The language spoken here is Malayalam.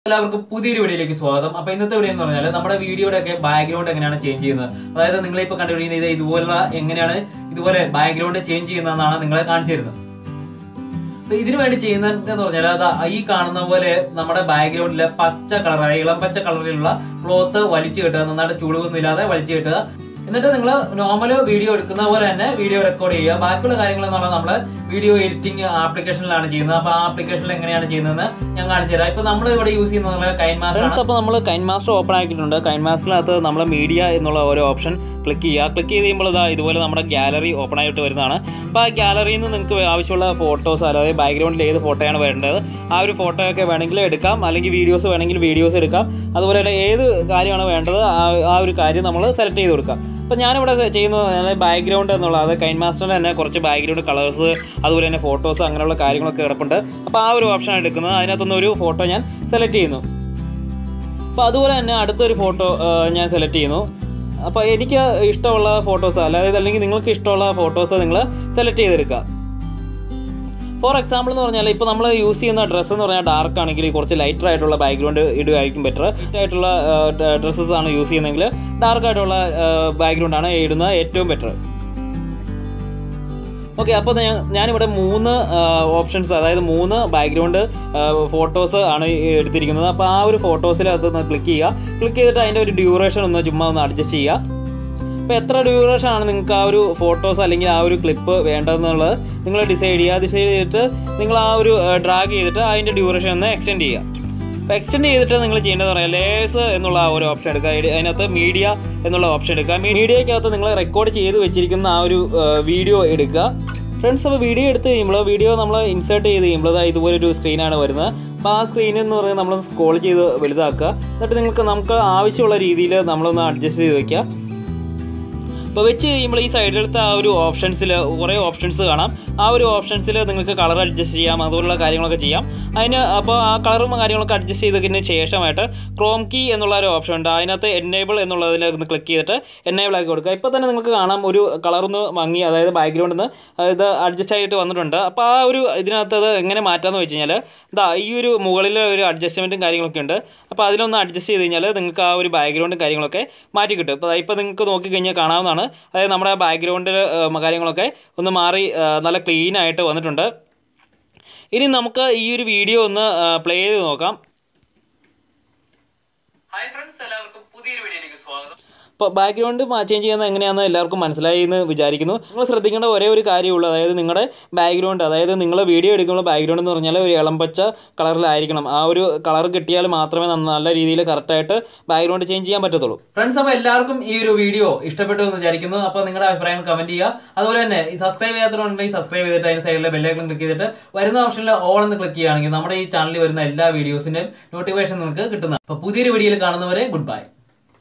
എല്ലാവർക്കും പുതിയൊരു വീഡിയോയിലേക്ക് സ്വാഗതം അപ്പൊ ഇന്നത്തെ വീഡിയോ എന്ന് പറഞ്ഞാൽ നമ്മുടെ വീഡിയോയുടെ ഒക്കെ ബാക്ക്ഗ്രൗണ്ട് എങ്ങനെയാണ് ചേഞ്ച് ചെയ്യുന്നത് അതായത് നിങ്ങൾ ഇപ്പൊ കണ്ടുപിടിക്കുന്നത് ഇത് ഇതുപോലുള്ള എങ്ങനെയാണ് ഇതുപോലെ ബാക്ക്ഗ്രൗണ്ട് ചേഞ്ച് ചെയ്യുന്നതെന്നാണ് നിങ്ങളെ കാണിച്ചു തരുന്നത് അപ്പൊ ഇതിനു വേണ്ടി ചെയ്യുന്നതെന്ന് പറഞ്ഞാൽ അത് ഈ കാണുന്ന പോലെ നമ്മുടെ ബാക്ക്ഗ്രൗണ്ടിലെ പച്ച കളർ ഇളം പച്ച കളറിലുള്ള ക്ലോത്ത് വലിച്ചു കെട്ടുക നന്നായിട്ട് ചുളിവൊന്നും ഇല്ലാതെ വലിച്ചു കെട്ടുക എന്നിട്ട് നിങ്ങൾ നോർമൽ വീഡിയോ എടുക്കുന്ന പോലെ തന്നെ വീഡിയോ റെക്കോർഡ് ചെയ്യുക ബാക്കിയുള്ള കാര്യങ്ങൾ എന്ന് പറഞ്ഞാൽ നമ്മൾ വീഡിയോ എഡിറ്റിംഗ് ആപ്ലിക്കേഷനിലാണ് ചെയ്യുന്നത് അപ്പോൾ ആ ആപ്ലിക്കേഷനിൽ എങ്ങനെയാണ് ചെയ്യുന്നതെന്ന് ഞാൻ കാണിച്ചു തരാം ഇപ്പോൾ നമ്മൾ ഇവിടെ യൂസ് ചെയ്യുന്നത് കൈൻ മാസ്റ്റർ അപ്പോൾ നമ്മൾ കൈൻ മാസ്റ്റർ ഓപ്പൺ ആക്കിയിട്ടുണ്ട് കൈൻ മാസ്റ്ററിനകത്ത് നമ്മൾ മീഡിയ എന്നുള്ള ഒരു ഓപ്ഷൻ ക്ലിക്ക് ചെയ്യുക ക്ലിക്ക് ചെയ്ത് കഴിയുമ്പോൾ ഇതാ ഇതുപോലെ നമ്മുടെ ഗാലറി ഓപ്പൺ ആയിട്ട് വരുന്നതാണ് അപ്പോൾ ആ ഗാലറിയിൽ നിന്ന് നിങ്ങൾക്ക് ആവശ്യമുള്ള ഫോട്ടോസ് അതായത് ബാക്ക്ഗ്രൗണ്ടിൽ ഏത് ഫോട്ടോയാണ് വേണ്ടത് ആ ഒരു ഫോട്ടോ ഒക്കെ വേണമെങ്കിൽ എടുക്കാം അല്ലെങ്കിൽ വീഡിയോസ് വേണമെങ്കിൽ വീഡിയോസ് എടുക്കാം അതുപോലെ തന്നെ ഏത് കാര്യമാണ് വേണ്ടത് ആ- ആ ഒരു കാര്യം നമ്മൾ സെലക്ട് ചെയ്ത് കൊടുക്കാം അപ്പോൾ ഞാനിവിടെ ചെയ്യുന്നത് ബാക്ക്ഗ്രൗണ്ട് എന്നുള്ള അത് കൈൻ മാസ്റ്ററിൽ തന്നെ കുറച്ച് ബാക്ക്ഗ്രൗണ്ട് കളേഴ്സ് അതുപോലെ തന്നെ ഫോട്ടോസ് അങ്ങനെയുള്ള കാര്യങ്ങളൊക്കെ കിടപ്പുണ്ട് അപ്പോൾ ആ ഒരു ഓപ്ഷൻ എടുക്കുന്നത് അതിനകത്തുനിന്ന് ഒരു ഫോട്ടോ ഞാൻ സെലക്ട് ചെയ്യുന്നു അപ്പോൾ അതുപോലെ തന്നെ അടുത്തൊരു ഫോട്ടോ ഞാൻ സെലക്ട് ചെയ്യുന്നു അപ്പോൾ എനിക്ക് ഇഷ്ടമുള്ള ഫോട്ടോസ് അല്ലാതെ അല്ലെങ്കിൽ നിങ്ങൾക്ക് ഇഷ്ടമുള്ള ഫോട്ടോസ് നിങ്ങൾ സെലക്ട് ചെയ്തെടുക്കുക ഫോർ എക്സാമ്പിൾ എന്ന് പറഞ്ഞാൽ ഇപ്പോൾ നമ്മൾ യൂസ് ചെയ്യുന്ന ഡ്രസ്സ് എന്ന് പറഞ്ഞാൽ ഡാർക്ക് ആണെങ്കിൽ കുറച്ച് ലൈറ്റർ ആയിട്ടുള്ള ബാക്ക്ഗ്രൗണ്ട് ഇടുകയായിരിക്കും ബെറ്റർ ആയിട്ടുള്ള ഡ്രസ്സസ് ആണ് യൂസ് ചെയ്യുന്നതെങ്കിൽ ഡാർക്ക് ആയിട്ടുള്ള ബാക്ക്ഗ്രൗണ്ട് ആണ് ഇടുന്നത് ഏറ്റവും ബെറ്റർ ഓക്കെ അപ്പോൾ ഞാൻ ഞാനിവിടെ മൂന്ന് ഓപ്ഷൻസ് അതായത് മൂന്ന് ബാക്ക്ഗ്രൗണ്ട് ഫോട്ടോസ് ആണ് ഈ എടുത്തിരിക്കുന്നത് അപ്പോൾ ആ ഒരു ഫോട്ടോസിൽ അതൊന്ന് ക്ലിക്ക് ചെയ്യുക ക്ലിക്ക് ചെയ്തിട്ട് അതിൻ്റെ ഒരു ഡ്യൂറേഷൻ ഒന്ന് ചുമ്മാ ഒന്ന് അഡ്ജസ്റ്റ് ചെയ്യുക അപ്പോൾ എത്ര ഡ്യൂറേഷൻ ആണ് നിങ്ങൾക്ക് ആ ഒരു ഫോട്ടോസ് അല്ലെങ്കിൽ ആ ഒരു ക്ലിപ്പ് വേണ്ടതെന്നുള്ളത് നിങ്ങൾ ഡിസൈഡ് ചെയ്യുക ഡിസൈഡ് ചെയ്തിട്ട് നിങ്ങൾ ആ ഒരു ഡ്രാഗ് ചെയ്തിട്ട് അതിൻ്റെ ഡ്യൂറേഷൻ ഒന്ന് എക്സ്റ്റെൻഡ് ചെയ്യുക അപ്പോൾ എക്സ്റ്റെൻഡ് ചെയ്തിട്ട് നിങ്ങൾ ചെയ്യേണ്ടത് പറയാം ലേയേഴ്സ് എന്നുള്ള ആ ഒരു ഓപ്ഷൻ എടുക്കുക അതിന് അതിനകത്ത് മീഡിയ എന്നുള്ള ഓപ്ഷൻ എടുക്കുക മീഡിയക്കകത്ത് നിങ്ങൾ റെക്കോർഡ് ചെയ്ത് വെച്ചിരിക്കുന്ന ആ ഒരു വീഡിയോ എടുക്കുക ഫ്രണ്ട്സ് അപ്പോൾ വീഡിയോ എടുത്ത് കഴിയുമ്പോൾ വീഡിയോ നമ്മൾ ഇൻസേർട്ട് ചെയ്ത് കഴിയുമ്പോൾ ദാ ഇതുപോലൊരു സ്ക്രീനാണ് വരുന്നത് അപ്പോൾ ആ സ്ക്രീൻ എന്ന് പറയുന്നത് നമ്മൾ സ്ക്രോൾ ചെയ്ത് വലുതാക്കുക എന്നിട്ട് നിങ്ങൾക്ക് നമുക്ക് ആവശ്യമുള്ള രീതിയിൽ നമ്മളൊന്ന് അഡ്ജസ്റ്റ് ചെയ്ത് വെക്കുക അപ്പോൾ വെച്ച് കഴിയുമ്പോൾ ഈ സൈഡിലത്തെ ആ ഒരു ഓപ്ഷൻസിൽ കുറേ ഓപ്ഷൻസ് കാണാം ആ ഒരു ഓപ്ഷൻസിൽ നിങ്ങൾക്ക് കളർ അഡ്ജസ്റ്റ് ചെയ്യാം അതുപോലുള്ള കാര്യങ്ങളൊക്കെ ചെയ്യാം അതിന് അപ്പോൾ ആ കളറും കാര്യങ്ങളൊക്കെ അഡ്ജസ്റ്റ് ചെയ്തതിന് ശേഷമായിട്ട് ക്രോം കീ എന്നുള്ള ഒരു ഓപ്ഷൻ ഉണ്ട് അതിനകത്ത് എനേബിൾ എന്നുള്ളതിൽ ഒന്ന് ക്ലിക്ക് ചെയ്തിട്ട് എനേബിൾ ആക്കി കൊടുക്കുക ഇപ്പോൾ തന്നെ നിങ്ങൾക്ക് കാണാം ഒരു കളറൊന്ന് മങ്ങി അതായത് ബാക്ക്ഗ്രൗണ്ടിൽ നിന്ന് ഇത് അഡ്ജസ്റ്റ് ആയിട്ട് വന്നിട്ടുണ്ട് അപ്പോൾ ആ ഒരു ഇതിനകത്ത് അത് എങ്ങനെ മാറ്റാമെന്ന് വെച്ച് കഴിഞ്ഞാൽ ഇതാ ഈ ഒരു മുകളിൽ ഒരു അഡ്ജസ്റ്റ്മെൻറ്റും കാര്യങ്ങളൊക്കെ ഉണ്ട് അപ്പോൾ അതിലൊന്ന് അഡ്ജസ്റ്റ് ചെയ്ത് കഴിഞ്ഞാൽ നിങ്ങൾക്ക് ആ ഒരു ബാക്ക്ഗ്രൗണ്ടും കാര്യങ്ങളൊക്കെ മാറ്റി കിട്ടും ഇപ്പോൾ ഇപ്പോൾ നിങ്ങൾക്ക് നോക്കിക്കഴിഞ്ഞാൽ കാണാവുന്നതാണ് അതായത് നമ്മുടെ ബാക്ക്ഗ്രൗണ്ടിൽ കാര്യങ്ങളൊക്കെ ഒന്ന് മാറി ആ, നല്ല ക്ലീൻ ആയിട്ട് വന്നിട്ടുണ്ട് ഇനി നമുക്ക് ഈ ഒരു വീഡിയോ ഒന്ന് പ്ലേ ചെയ്ത് നോക്കാം ഹായ് ഫ്രണ്ട്സ് എല്ലാവർക്കും പുതിയൊരു വീഡിയോയിലേക്ക് സ്വാഗതം ഇപ്പോൾ ബാക്ക്ഗ്രൗണ്ട് ചേഞ്ച് ചെയ്യുന്നത് എങ്ങനെയാണെന്ന് എല്ലാവർക്കും മനസ്സിലായി എന്ന് വിചാരിക്കുന്നു നിങ്ങൾ ശ്രദ്ധിക്കേണ്ട ഒരേ ഒരു കാര്യമുള്ളൂ അതായത് നിങ്ങളുടെ ബാക്ക്ഗ്രൗണ്ട് അതായത് നിങ്ങൾ വീഡിയോ എടുക്കുമ്പോൾ ബാക്ക്ഗ്രൗണ്ട് എന്ന് പറഞ്ഞാൽ ഒരു ഇളമ്പച്ച കളറിലായിരിക്കണം ആ ഒരു കളർ കിട്ടിയാൽ മാത്രമേ നന്ന- നല്ല രീതിയിൽ കറക്റ്റായിട്ട് ബാക്ക്ഗ്രൗണ്ട് ചേഞ്ച് ചെയ്യാൻ പറ്റത്തുള്ളൂ ഫ്രണ്ട്സ് അപ്പോൾ എല്ലാവർക്കും ഈ ഒരു വീഡിയോ ഇഷ്ടപ്പെട്ടു എന്ന് വിചാരിക്കുന്നു അപ്പോൾ നിങ്ങളുടെ അഭിപ്രായങ്ങൾ കമന്റ് ചെയ്യുക അതുപോലെ തന്നെ ഈ സബ്സ്ക്രൈബ് ചെയ്യാത്തവരുണ്ടെങ്കിൽ സബ്സ്ക്രൈബ് ചെയ്തിട്ട് അതിന് സൈഡിലെ ബെല്ലൈക്കൺ ക്ലിക്ക് ചെയ്തിട്ട് വരുന്ന ഓപ്ഷനിൽ ഓൾ എന്ന് ക്ലിക്ക് ചെയ്യുകയാണെങ്കിൽ നമ്മുടെ ഈ ചാനലിൽ വരുന്ന എല്ലാ വീഡിയോസിന്റെയും നോട്ടിഫിക്കേഷൻ നിങ്ങൾക്ക് കിട്ടുന്നതാണ് അപ്പോൾ പുതിയൊരു വീഡിയോയിൽ കാണുന്നവരെ ഗുഡ് ബൈ